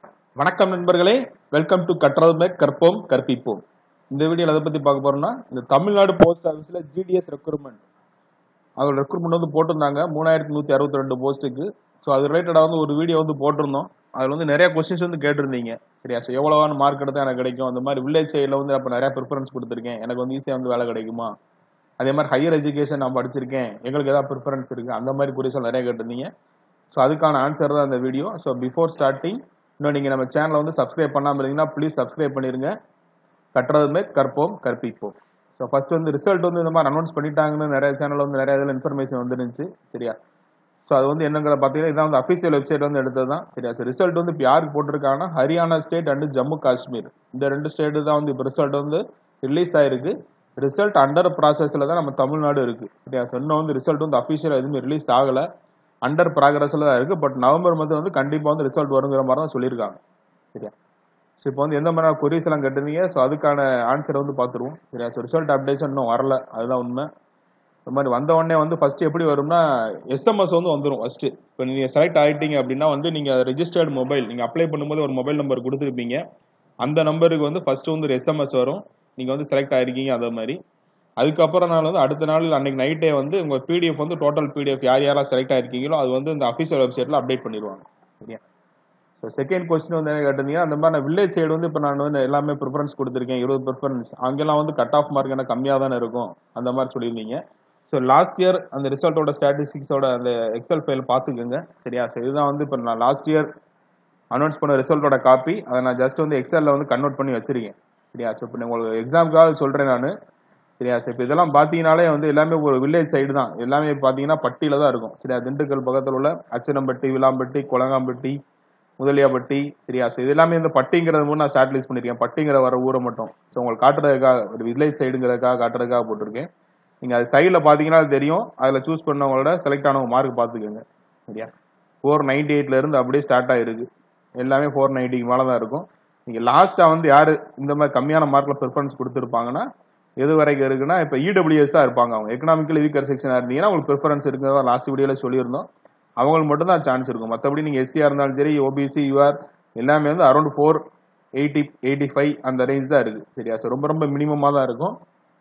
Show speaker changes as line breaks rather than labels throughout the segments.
வணக்கம் நண்பர்களே welcome to கற்றதுமே கற்போம் கற்பிப்போம் இந்த வீடியோல எதை பத்தி பார்க்க போறோம்னா இந்த தமிழ்நாடு போஸ்ட் ஆஃபீஸ்ல ஜிடிஎஸ் ரெக்ரூட்மெண்ட் அதோட ரெக்ரூட்மெண்ட் வந்து போட்டிருந்தாங்க மூணாயிரத்தி நூத்தி அறுபத்தி ரெண்டு போஸ்ட்டுக்கு ஸோ அது ரிலேட்டடா வந்து ஒரு வீடியோ வந்து போட்டிருந்தோம் அதுல வந்து நிறைய கொஸ்டின்ஸ் வந்து கேட்டிருந்தீங்க சரியா ஸோ எவ்வளவான மார்க் எடுத்தா எனக்கு கிடைக்கும் அந்த மாதிரி வில்லேஜ் சைடில் வந்து அப்போ நிறைய ப்ரிஃபரன்ஸ் கொடுத்துருக்கேன் எனக்கு வந்து ஈஸியாக வந்து வேலை கிடைக்குமா அதே மாதிரி ஹையர் எஜுகேஷன் நான் படிச்சிருக்கேன் எங்களுக்கு ஏதாவது ப்ரிஃபரன்ஸ் இருக்கு அந்த மாதிரி குறிச்சல் நிறைய கேட்டிருந்தீங்க ஸோ அதுக்கான ஆன்சர் தான் இந்த வீடியோ ஸோ பிஃபோர் ஸ்டார்டிங் இன்னும் நீங்கள் நம்ம சேனலை வந்து சப்ஸ்கிரைப் பண்ணாமல் இருந்தீங்கன்னா ப்ளீஸ் சப்ஸ்கிரைப் பண்ணிருங்க கட்டுறதுமே கற்போம் கற்பிப்போம் ஸோ ஃபர்ஸ்ட் வந்து ரிசல்ட் வந்து இந்த மாதிரி அனௌன்ஸ் பண்ணிட்டாங்கன்னு நிறைய சேனல் வந்து நிறைய இதில் இன்ஃபர்மேஷன் வந்துருந்துச்சு சரியா ஸோ அது வந்து என்னங்கிற பார்த்தீங்கன்னா இதான் வந்து அஃபிஷியல் வெப்சைட் வந்து எடுத்தது தான் சரியா ஸோ ரிசல்ட் வந்து இப்போ யாருக்கு போட்டிருக்காங்கன்னா ஹரியானா ஸ்டேட் அண்ட் ஜம்மு காஷ்மீர் இந்த ரெண்டு ஸ்டேட்டு தான் வந்து இப்போ ரிசல்ட் வந்து ரிலீஸ் ஆயிருக்கு ரிசல்ட் அண்டர் ப்ராசஸில் தான் நம்ம தமிழ்நாடு இருக்கு சரியா ஸோ இன்னும் வந்து ரிசல்ட் வந்து அஃபிஷியல் எதுவுமே ரிலீஸ் ஆகலை அண்டர் ப்ராக்ரஸில் தான் இருக்கு பட் நவம்பர் மந்த் வந்து கண்டிப்பாக வந்து ரிசல்ட் வருங்கிற மாதிரி தான் சொல்லியிருக்காங்க சரியா ஸோ இப்போ வந்து எந்த மாதிரி கொரிஸ் எல்லாம் கேட்டிருந்தீங்க ஸோ அதுக்கான ஆன்சரை வந்து பார்த்துருவோம் சரியா ஸோ ரிசல்ட் அப்டேஷன் இன்னும் வரல அதுதான் உண்மை இந்த மாதிரி வந்த உடனே வந்து ஃபர்ஸ்ட் எப்படி வரும்னா எஸ்எம்எஸ் வந்து வந்துடும் ஃபர்ஸ்ட் இப்போ நீங்க செலக்ட் ஆயிட்டீங்க அப்படின்னா வந்து நீங்க ரெஜிஸ்டர்டு மொபைல் நீங்க அப்ளை பண்ணும்போது ஒரு மொபைல் நம்பர் கொடுத்துருப்பீங்க அந்த நம்பருக்கு வந்து ஃபர்ஸ்ட் வந்து ஒரு எஸ்எம்எஸ் வரும் நீங்க வந்து செலக்ட் ஆயிருக்கீங்க அதே மாதிரி அதுக்கப்புறம் நாள் வந்து அடுத்த நாள் அன்னைக்கு நைட்டே வந்து உங்க பிடிஎஃப் வந்து டோட்டல் பிடிஎஃப் யார் யாரெல்லாம் செலக்ட் ஆயிருக்கீங்களோ அது வந்து இந்த அஃபீஷியல் வெப்சைட்ல அப்டேட் பண்ணிடுவாங்க சரியா ஸோ செகண்ட் கொஸ்டின் வந்து என்ன கேட்டிருந்தீங்கன்னா அந்த மாதிரி நான் வில்லேஜ் சைடு வந்து இப்போ நான் வந்து எல்லாமே ப்ரிஃபரன்ஸ் கொடுத்துருக்கேன் இருபது ப்ரிஃபரன்ஸ் அங்கெல்லாம் வந்து கட் ஆஃப் மார்க் எனக்கு கம்மியாக தானே இருக்கும் அந்த மாதிரி சொல்லியிருந்தீங்க ஸோ லாஸ்ட் இயர் அந்த ரிசல்ட்டோட ஸ்டாட்டிஸ்டிக்ஸோட அந்த எக்ஸல் ஃபைல் பார்த்துக்கோங்க சரியா ஸோ இதுதான் வந்து இப்போ நான் லாஸ்ட் இயர் அனௌன்ஸ் பண்ண ரிசல்ட்டோட காப்பி அதை நான் ஜஸ்ட் வந்து எக்ஸலில் வந்து கன்வெர்ட் பண்ணி வச்சிருக்கேன் சரியா ஸோ இப்போ உங்களுக்கு எக்ஸாமுக்காக சொல்கிறேன் நான் சரியா ஸோ இப்போ இதெல்லாம் பார்த்தீங்கனாலே வந்து எல்லாமே ஒரு வில்லேஜ் சைடு தான் எல்லாமே பார்த்தீங்கன்னா பட்டியில தான் இருக்கும் சரியா திண்டுக்கல் பக்கத்தில் உள்ள அச்சனம்பட்டி விளாம்பட்டி கொலங்காம்பட்டி முதலியாப்பட்டி சரியா ஸோ இது எல்லாமே இந்த பட்டிங்கிறது மூணு நான் ஷார்ட் பண்ணியிருக்கேன் பட்டிங்கிற வர ஊரை மட்டும் ஸோ உங்களுக்கு காட்டுறதுக்காக ஒரு வில்லேஜ் சைடுங்கிறதுக்காக காட்டுறதுக்காக போட்டிருக்கேன் நீங்க அது சைடில் பார்த்தீங்கன்னா அது தெரியும் அதில் சூஸ் பண்ணவங்களோட செலக்ட் ஆனவங்க மார்க் பார்த்துக்கோங்க சரியா ஃபோர் நைன்டி எயிட்ல இருந்து அப்படியே ஸ்டார்ட் ஆயிருக்கு எல்லாமே ஃபோர் நைன்ட்டிக்கு மேலே தான் இருக்கும் நீங்க லாஸ்டா வந்து யாரு இந்த மாதிரி கம்மியான மார்க்ல ப்ரிஃபரன்ஸ் கொடுத்துருப்பாங்கன்னா எது வரைக்கும் இருக்குன்னா இப்போ இடபிள்யூஎஸ்ஸா இருப்பாங்க அவங்க எக்கனாமிக்கல் வீக்கர் செக்ஷனா இருந்தீங்கன்னா உங்களுக்கு ப்ரிஃபரன்ஸ் இருக்குறதா லாஸ்ட் வீடியோல சொல்லியிருந்தோம் அவங்களுக்கு மட்டும் தான் சான்ஸ் இருக்கும் மற்றபடி நீங்க எஸ்சியா இருந்தாலும் சரி ஓபிசி யூஆர் எல்லாமே வந்து around four eighty eighty five அந்த ரேஞ்ச் தான் இருக்கு சரியா ஸோ ரொம்ப ரொம்ப மினிமமாக தான் இருக்கும்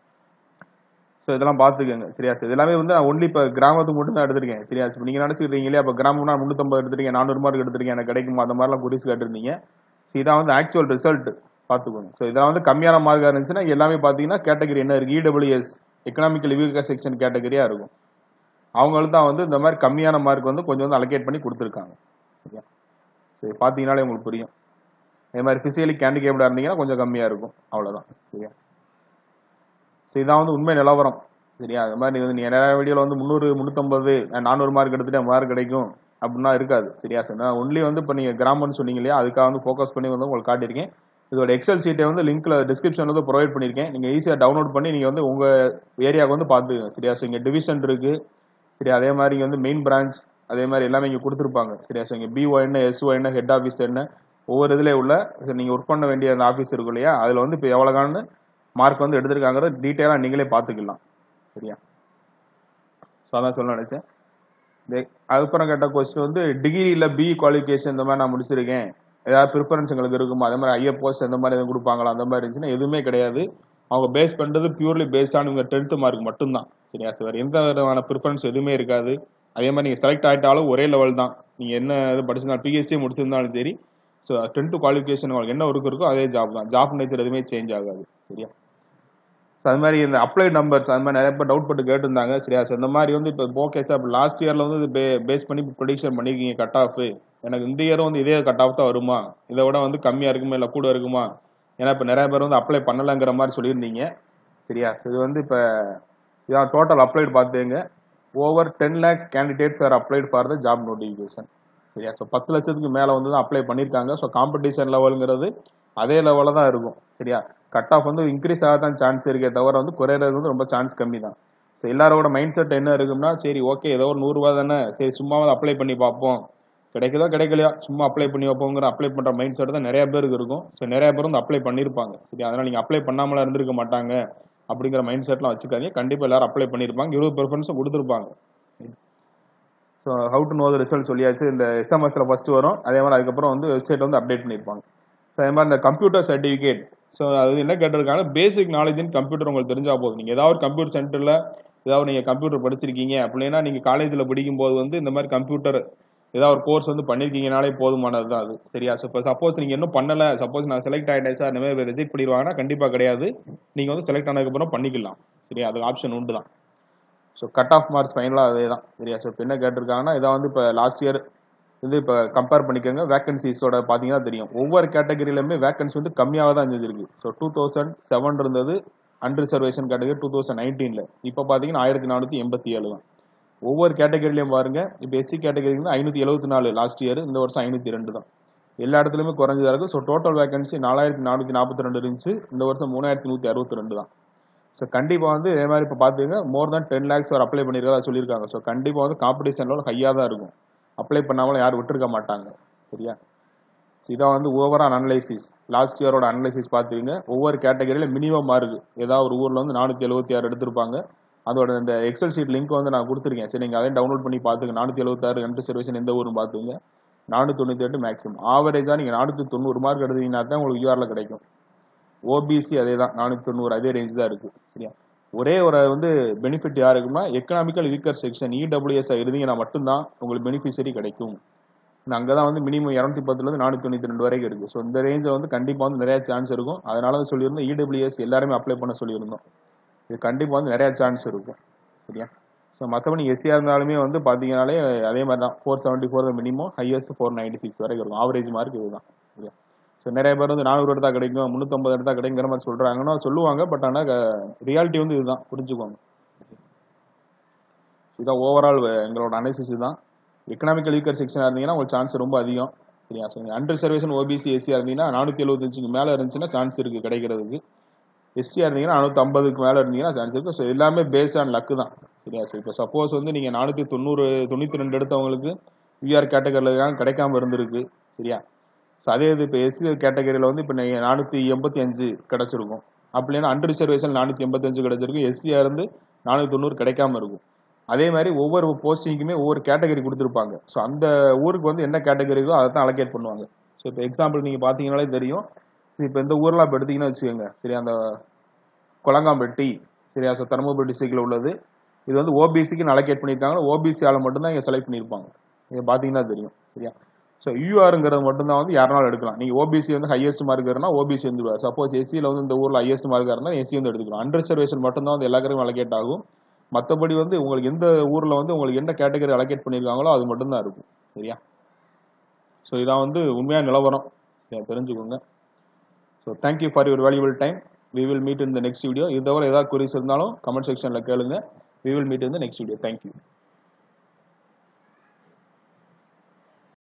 ஸோ இதெல்லாம் பார்த்துக்கோங்க சரியா இது எல்லாமே வந்து நான் ஒன்லி இப்போ கிராமத்துக்கு மட்டும் தான் எடுத்திருக்கேன் சரியா இப்போ நீங்கள் நினச்சிக்கிறீங்களே அப்போ கிராமம்னா முந்நூற்றம்பது எடுத்திருக்கேன் நானூறு மார்க் எடுத்திருக்கேன் எனக்கு கிடைக்குமா அந்த மாதிரிலாம் குறிச்சு கேட்டிருந்தீங்க ஸோ இதான் வந்து ஆக்சுவல் ரிசல்ட் பார்த்துக்கோங்க ஸோ இதெல்லாம் வந்து கம்மியான மார்க்காக இருந்துச்சுன்னா எல்லாமே பார்த்தீங்கன்னா கேட்டகரி என்ன இருக்கு இடபிள்யூஎஸ் எக்கனாமிக்கல் வீக்கர் செக்ஷன் கேட்டகரியா இருக்கும் அவங்களுக்கு தான் வந்து இந்த மாதிரி கம்மியான மார்க் வந்து கொஞ்சம் வந்து அலோகேட் பண்ணி கொடுத்துருக்காங்க சரியா சரி பார்த்தீங்கனாலே உங்களுக்கு புரியும் இதே மாதிரி ஃபிசிக்கலி கேண்டிகேப்டாக இருந்தீங்கன்னா கொஞ்சம் கம்மியாக இருக்கும் அவ்வளோதான் சரியா ஸோ இதான் வந்து உண்மை நிலவரம் சரியா அது மாதிரி வந்து நீங்கள் நிறைய வீடியோவில் வந்து முந்நூறு முந்நூற்றம்பது நானூறு மார்க் எடுத்துட்டு மார்க் கிடைக்கும் அப்படின்னா இருக்காது சரியா சார் நான் ஒன்லி வந்து இப்போ நீங்கள் கிராமம்னு சொன்னீங்க இல்லையா அதுக்காக வந்து ஃபோக்கஸ் பண்ணி வந்து உங்களுக்கு காட்டியிருக்கேன் இதோட எக்ஸல் சீட்டை வந்து லிங்க்ல டிஸ்கிரிப்ஷன் வந்து ப்ரொவைட் பண்ணியிருக்கேன் நீங்கள் ஈஸியாக டவுன்லோட் பண்ணி நீங்கள் வந்து உங்கள் ஏரியாவுக்கு வந்து பார்த்துக்கோங்க சரியா ஸோ இங்கே டிவிஷன் இருக்கு சரி அதே மாதிரி இங்கே வந்து மெயின் பிரான்ச் அதே மாதிரி எல்லாமே இங்கே கொடுத்துருப்பாங்க சரியா ஸோ இங்கே பிஓ என்ன எஸ்ஓ என்ன ஹெட் ஆஃபீஸ் என்ன ஒவ்வொரு இதுல உள்ள நீங்கள் ஒர்க் பண்ண வேண்டிய அந்த ஆஃபீஸ் இருக்கும் இல்லையா அதில் வந்து இப்போ எவ்வளோகான்னு மார்க் வந்து எடுத்திருக்காங்கிறத டீட்டெயிலாக நீங்களே பார்த்துக்கலாம் சரியா ஸோ அதான் சொல்ல நினைச்சேன் அதுக்கப்புறம் கேட்ட கொஸ்டின் வந்து டிகிரியில் பி குவாலிஃபிகேஷன் இந்த மாதிரி நான் முடிச்சிருக்கேன் ஏதாவது ப்ரிஃபரன்ஸ் எங்களுக்கு இருக்குமா அதே மாதிரி ஐஎஃப் போஸ்ட் அந்த மாதிரி எதுவும் கொடுப்பாங்களா அந்த மாதிரி இருந்துச்சுன்னா எதுவுமே கிடையாது அவங்க பேஸ் பண்ணுறது பியூர்லி பேஸ்ட் ஆன் இவங்க டென்த் மார்க் மட்டும்தான் சரியா சார் வேறு எந்த விதமான ப்ரிஃபரன்ஸ் எதுவுமே இருக்காது அதே மாதிரி நீங்கள் செலக்ட் ஆகிட்டாலும் ஒரே லெவல் தான் நீங்கள் என்ன இது படிச்சிருந்தாலும் பிஹெச்டி முடிச்சிருந்தாலும் சரி ஸோ டென்த் குவாலிஃபிகேஷன் உங்களுக்கு என்ன ஒர்க் இருக்கோ அதே ஜாப் தான் ஜாப் நேச்சர் எதுவுமே சேஞ்ச் ஆகாது சரியா ஸோ அது மாதிரி இந்த அப்ளை நம்பர்ஸ் அது மாதிரி நிறைய பேர் டவுட் பட்டு கேட்டிருந்தாங்க சரியா ஸோ இந்த மாதிரி வந்து இப்போ ஓகே சார் இப்போ லாஸ்ட் இயரில் வந்து இது பேஸ் பண்ணி ப்ரொடிக்ஷன் பண்ணியிருக்கீங்க கட் ஆஃப் எனக்கு இந்த இயரும் வந்து இதே கட் ஆஃப் தான் வருமா இதை விட வந்து கம்மியாக இருக்குமா இல்லை கூட இருக்குமா ஏன்னா இப்போ நிறைய பேர் வந்து அப்ளை பண்ணலைங்கிற மாதிரி சொல்லியிருந்தீங்க சரியா இது வந்து இப்போ இதான் டோட்டல் அப்ளைட் பார்த்துங்க over ten lakhs candidates are applied for the job notification சரியா ஸோ பத்து லட்சத்துக்கு மேலே வந்து தான் அப்ளை பண்ணியிருக்காங்க ஸோ காம்படிஷன் லெவலுங்கிறது அதே லெவலில் தான் இருக்கும் சரியா கட் ஆஃப் வந்து இன்க்ரீஸ் ஆக தான் சான்ஸ் இருக்கே தவிர வந்து குறையிறது வந்து ரொம்ப சான்ஸ் கம்மி தான் ஸோ எல்லாரோட மைண்ட் செட் என்ன இருக்கும்னா சரி ஓகே ஏதோ ஒரு நூறுரூவா தானே சரி சும்மாவது அப்ளை பண்ணி பார்ப்போம் கிடைக்குதோ கிடைக்கலையா சும்மா அப்ளை பண்ணி வைப்போங்கிற அப்ளை பண்ணுற மைண்ட் செட் தான் நிறைய பேருக்கு இருக்கும் ஸோ நிறைய பேர் வந்து அப்ளை பண்ணியிருப்பாங்க சரி அதனால் நீங்கள் அப்ளை பண்ணாமலாம் இருந்திருக்க மாட்டாங்க அப்படிங்கிற மைண்ட் செட்லாம் வச்சுக்காதீங்க கண்டிப்பாக எல்லாரும் அப்ளை பண்ணியிருப்பாங்க இருபது ப்ரிஃபரன்ஸும் கொடுத்துருப்பாங்க so so how to know the result சொல்லியாச்சு இந்த எஸ்எம்எஸ்ல ஃபர்ஸ்ட் வரும் அதே மாதிரி அதுக்கப்புறம் வந்து வெப்சைட் வந்து அப்டேட் பண்ணியிருப்பாங்க ஸோ அதே மாதிரி இந்த கம்ப்யூட்டர் சர்டிஃபிகேட் ஸோ அது என்ன கேட்டிருக்காங்க பேசிக் நாலேஜ் இன் கம்ப்யூட்டர் உங்களுக்கு தெரிஞ்சா போதும் நீங்கள் ஏதாவது ஒரு கம்ப்யூட்டர் சென்டரில் ஏதாவது நீங்கள் கம்ப்யூட்டர் படிச்சிருக்கீங்க அப்படின்னா நீங்கள் காலேஜில் படிக்கும்போது வந்து இந்த மாதிரி கம்ப்யூட்டர் ஏதாவது ஒரு கோர்ஸ் வந்து பண்ணிருக்கீங்கனாலே போதுமானது தான் அது சரியா ஸோ இப்போ சப்போஸ் நீங்கள் இன்னும் பண்ணல சப்போஸ் நான் செலக்ட் ஆகிட்டேன் சார் இந்த மாதிரி ரிஜெக்ட் பண்ணிடுவாங்கன்னா கண்டிப்பாக கிடையாது நீங்கள் வந்து செலக்ட் ஆனதுக்கப்புறம் பண்ணிக்கலாம் சரியா அது ஆப்ஷன் உண்டு தான் ஸோ கட் ஆஃப் மார்க்ஸ் ஃபைனலாக அதே தான் சரியா ஸோ இப்போ என்ன கேட்டிருக்காங்கன்னா இதை வந்து இப்போ லாஸ்ட் இயர் இது இப்போ கம்பேர் பண்ணிக்கோங்க வேகன்சிஸோட பார்த்தீங்கன்னா தெரியும் ஒவ்வொரு கேட்டகரியிலுமே வேகன்சி வந்து கம்மியாக தான் இருந்திருக்கு ஸோ டூ தௌசண்ட் செவன் இருந்தது அன்ரிசர்வேஷன் கேட்டகரி டூ தௌசண்ட் நைன்டீனில் இப்போ பார்த்தீங்கன்னா ஆயிரத்தி நானூற்றி எண்பத்தி ஏழு தான் ஒவ்வொரு கேட்டகரியிலையும் பாருங்க இப்போ எஸ்சி கேட்டகரி வந்து ஐநூற்றி எழுபத்தி நாலு லாஸ்ட் இயர் இந்த வருஷம் ஐநூற்றி ரெண்டு தான் எல்லா இடத்துலையுமே குறைஞ்சதா இருக்கு ஸோ டோட்டல் வேகன்சி நாலாயிரத்தி நானூற்றி நாற்பத்தி ரெண்டு இருந்துச்சு இந்த வருஷம் மூணாயிரத்தி நூற்றி அறுபத்தி ரெண்டு தான் ஸோ கண்டிப்பாக வந்து இதே மாதிரி இப்போ பார்த்துங்க மோர் தேன் டென் லேக்ஸ் வரை அப்ளை பண்ணியிருக்கதா சொல்லியிருக்காங்க ஸோ கண்டிப்பாக வந்து காம்படிஷன் லெவல் ஹையாக தான் இருக்கும் அப்ளை பண்ணாமலும் யாரும் விட்டுருக்க மாட்டாங்க சரியா ஸோ இதான் வந்து ஓவரால் அனலைசிஸ் லாஸ்ட் இயரோட அனலைசிஸ் பார்த்துருங்க ஒவ்வொரு கேட்டகரியில் மினிமம் மார்க் ஏதாவது ஒரு ஊரில் வந்து நானூற்றி எழுபத்தி ஆறு எடுத்திருப்பாங்க அதோட இந்த எக்ஸல் ஷீட் லிங்க் வந்து நான் கொடுத்துருக்கேன் சரி நீங்கள் அதையும் டவுன்லோட் பண்ணி பார்த்துங்க நானூற்றி எழுபத்தாறு கன்சிடரேஷன் எந்த ஊரும் பார்த்துங்க நானூற்றி தொண்ணூற்றி எட்டு மேக்ஸிமம் ஆவரேஜாக நீங்கள் நானூற்றி தொண்ணூறு மார்க் எடுத்தீங்கன்னா தான் உங்களுக்கு யூஆரில் கிடைக்கும் ஓபிசி அதே தான் நானூற்றி தொண்ணூறு அதே ரேஞ்ச் தான் இருக்குது சரியா ஒரே ஒரு வந்து பெனிஃபிட் யாருக்குன்னா எக்கனாமிக்கல் வீக்கர் செக்ஷன் இடபிள்யூஎஸ் இருந்தீங்கன்னா மட்டும்தான் உங்களுக்கு பெனிஃபிஷரி கிடைக்கும் அங்கே தான் வந்து மினிமம் இரநூத்தி பத்துலேருந்து நானூற்றி தொண்ணூற்றி ரெண்டு வரைக்கும் இருக்குது ஸோ இந்த ரேஞ்சில் வந்து கண்டிப்பாக வந்து நிறைய சான்ஸ் இருக்கும் அதனால தான் சொல்லியிருந்தோம் இடபிள்யூஎஸ் எல்லாருமே அப்ளை பண்ண சொல்லியிருந்தோம் இது கண்டிப்பாக வந்து நிறைய சான்ஸ் இருக்கும் சரியா ஸோ மற்றபடி எஸ்சியாக இருந்தாலுமே வந்து பார்த்தீங்கனாலே அதே மாதிரி தான் four seventy four minimum highest four ninety six வரைக்கும் இருக்கும் ஆவரேஜ் மார்க் இதுதான் சரியா ஸோ நிறைய பேர் வந்து நானூறு எடுத்தா கிடைக்கும் முந்நூற்றம்பது எடுத்தா கிடைக்குங்கிற மாதிரி சொல்கிறாங்கன்னா சொல்லுவாங்க பட் ஆனால் ரியாலிட்டி வந்து இதுதான் புரிஞ்சுக்கோங்க இதுதான் ஓவரால் எங்களோட அனாலிசிஸ் தான் எக்கனாமிக்கல் வீக்கர் செக்ஷனாக இருந்தீங்கன்னா உங்களுக்கு சான்ஸ் ரொம்ப அதிகம் சரியா ஸோ அண்டர் ரிசர்வேஷன் ஓபிசி எஸ்சியாக இருந்தீங்கன்னா நானூற்றி எழுபத்தஞ்சுக்கு மேலே இருந்துச்சுன்னா சான்ஸ் இருக்குது கிடைக்கிறதுக்கு எஸ்டியாக இருந்தீங்கன்னா நானூற்றி ஐம்பதுக்கு மேலே இருந்தீங்கன்னா சான்ஸ் இருக்குது ஸோ எல்லாமே பேஸ் ஆன் லக்கு தான் சரியா ஸோ இப்போ சப்போஸ் வந்து நீங்கள் நானூற்றி தொண்ணூறு தொண்ணூற்றி ரெண்டு எடுத்தவங்களுக்கு யூஆர் கேட்டகரியில் கிடைக்காம இருந்திருக்கு சரியா ஸோ அதே இது இப்போ எஸ்சி கேட்டகரியில் வந்து இப்போ நீங்கள் நானூற்றி எண்பத்தி அஞ்சு கிடச்சிருக்கும் அப்படி இல்லைன்னா அண்டர் ரிசர்வேஷன் நானூற்றி எண்பத்தஞ்சு கிடச்சிருக்கும் எஸ்சியாக இருந்து நானூற்றி தொண்ணூறு கிடைக்காம இருக்கும் அதே மாதிரி ஒவ்வொரு போஸ்டிங்குமே ஒவ்வொரு கேட்டகரி கொடுத்துருப்பாங்க ஸோ அந்த ஊருக்கு வந்து என்ன கேட்டகரிக்கோ அதை தான் அலோகேட் பண்ணுவாங்க ஸோ இப்போ எக்ஸாம்பிள் நீங்கள் பார்த்தீங்கனாலே தெரியும் இப்போ இந்த ஊர்லாம் இப்போ எடுத்தீங்கன்னு வச்சுக்கோங்க சரி அந்த கொலங்காம்பட்டி சரியா ஸோ தருமபுரி டிஸ்ட்ரிக்டில் உள்ளது இது வந்து ஓபிசிக்கு அலோகேட் பண்ணியிருக்காங்க ஓபிசி ஆளை மட்டும்தான் இங்கே செலக்ட் பண்ணியிருப்பாங்க இங்கே பார்த்தீங்கன்னா தெரியும் சரியா ஸோ யூஆருங்கிறது மட்டும்தான் வந்து யாருனாலும் எடுக்கலாம் நீங்கள் ஓபிசி வந்து ஹையஸ்ட் மார்க் இருந்தால் ஓபிசி வந்துடுவார் சப்போஸ் எஸ்சியில் வந்து இந்த ஊரில் ஹையஸ்ட் மார்க்காக இருந்தால் எஸ்சி வந்து எடுத்துக்கலாம் அண்டர் ரிசர்வேஷன் மட்டும்தான் வந்து எல்லாருக்கும் அலோகேட் ஆகும் மற்றபடி வந்து உங்களுக்கு எந்த ஊரில் வந்து உங்களுக்கு என்ன கேட்டகரி அலோகேட் பண்ணியிருக்காங்களோ அது மட்டும்தான் இருக்கும் சரியா ஸோ இதான் வந்து உண்மையான நிலவரம் தெரிஞ்சுக்கோங்க so thank you for your valuable time we will meet in the next video இது தவிர ஏதாவது குறிஸ் இருந்தாலும் கமெண்ட் செக்ஷனில் கேளுங்க we will meet in the next video thank you